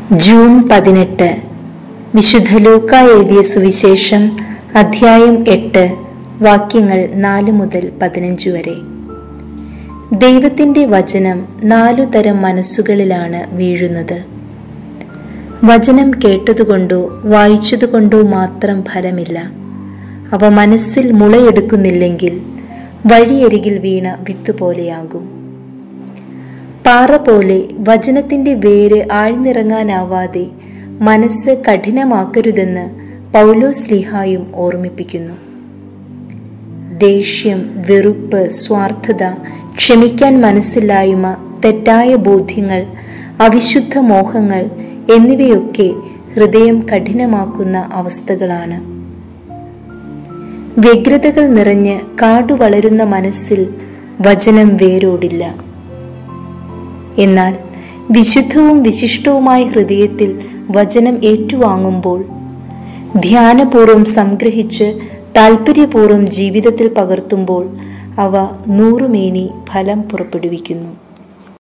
June പതിനെട്ട് വിശുദ്ധ ലൂക്ക എഴുതിയ സുവിശേഷം അധ്യായം എട്ട് വാക്യങ്ങൾ നാല് മുതൽ പതിനഞ്ച് വരെ ദൈവത്തിൻ്റെ വചനം നാലു തരം മനസ്സുകളിലാണ് വീഴുന്നത് വചനം കേട്ടതുകൊണ്ടോ വായിച്ചതുകൊണ്ടോ മാത്രം ഫലമില്ല അവ മനസ്സിൽ മുളയെടുക്കുന്നില്ലെങ്കിൽ വഴിയരികിൽ വീണ വിത്ത് പോലെയാകും പാറ പോലെ വചനത്തിന്റെ വേര് ആഴ്ന്നിറങ്ങാനാവാതെ മനസ്സ് കഠിനമാക്കരുതെന്ന് പൗലോസ് ലിഹായും ഓർമ്മിപ്പിക്കുന്നു ദേഷ്യം വെറുപ്പ് സ്വാർത്ഥത ക്ഷമിക്കാൻ മനസ്സില്ലായ്മ തെറ്റായ ബോധ്യങ്ങൾ അവിശുദ്ധ മോഹങ്ങൾ എന്നിവയൊക്കെ ഹൃദയം കഠിനമാക്കുന്ന അവസ്ഥകളാണ് വ്യഗ്രതകൾ നിറഞ്ഞ് കാടു വളരുന്ന മനസ്സിൽ വചനം വേരോടില്ല എന്നാൽ വിശുദ്ധവും വിശിഷ്ടവുമായ ഹൃദയത്തിൽ വചനം ഏറ്റുവാങ്ങുമ്പോൾ ധ്യാനപൂർവം സംഗ്രഹിച്ച് താൽപ്പര്യപൂർവ്വം ജീവിതത്തിൽ പകർത്തുമ്പോൾ അവ നൂറുമേനി ഫലം പുറപ്പെടുവിക്കുന്നു